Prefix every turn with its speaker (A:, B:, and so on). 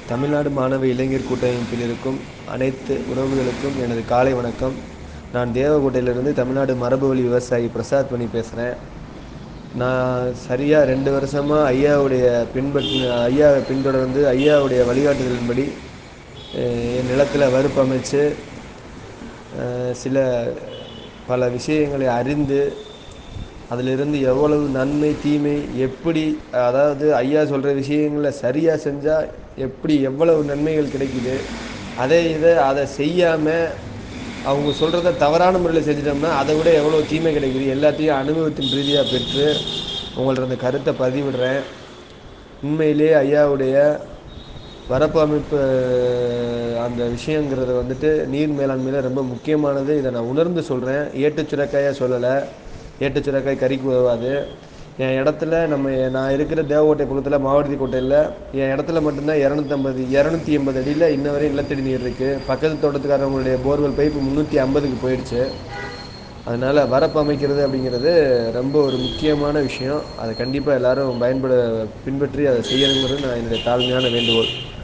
A: தமிழ்நாடு மாணவ இளைஞர் கூட்டமைப்பில் இருக்கும் அனைத்து உறவுகளுக்கும் எனது காலை வணக்கம் நான் தேவக்கோட்டையிலிருந்து தமிழ்நாடு மரபுவழி விவசாயி பிரசாத் பண்ணி பேசுகிறேன் நான் சரியாக ரெண்டு வருஷமாக ஐயாவுடைய பின்பற்றி ஐயாவை பின்தொடர்ந்து ஐயாவுடைய வழிகாட்டுதலின்படி அஹ், என் நிலத்தில் வறுப்பமைச்சு அஹ், சில பல விஷயங்களை அறிந்து அதிலிருந்து எவ்வளவு நன்மை தீமை எப்படி அதாவது ஐயா சொல்கிற விஷயங்களை சரியாக செஞ்சால் எப்படி எவ்வளவு நன்மைகள் கிடைக்குது அதே இதை அதை செய்யாமல் அவங்க சொல்கிறத தவறான முறையில் செஞ்சிட்டோம்னா அதை விட எவ்வளோ தீமை கிடைக்குது எல்லாத்தையும் அனுபவத்தின் ரீதியாக பெற்று உங்கள்ட்ட அந்த கருத்தை பதிவிடுறேன் உண்மையிலே ஐயாவுடைய வரப்பு அமைப்பு அந்த விஷயங்கிறது வந்துட்டு நீர் மேலாண்மையில் ரொம்ப முக்கியமானது இதை நான் உணர்ந்து சொல்கிறேன் ஏட்டு சுரக்காயாக சொல்லலை ஏட்டு சுரக்காய் கறிக்கு உதவாது என் இடத்துல நம்ம நான் இருக்கிற தேவக்கோட்டை பக்கத்தில் மாவடி கோட்டையில் என் இடத்துல மட்டும்தான் இரநூத்தம்பது இரநூத்தி எண்பது அடியில் இன்ன வரை நிலத்தடி நீர் இருக்குது பக்கத்து தோட்டத்துக்காரவங்களுடைய போர்வெல் பைப்பு முந்நூற்றி ஐம்பதுக்கு போயிடுச்சு அதனால் வரப்பு அமைக்கிறது அப்படிங்கிறது ரொம்ப ஒரு முக்கியமான விஷயம் அதை கண்டிப்பாக எல்லாரும் பயன்பட பின்பற்றி அதை செய்யணுங்கிறது நான் என்னுடைய தாழ்மையான வேண்டுகோள்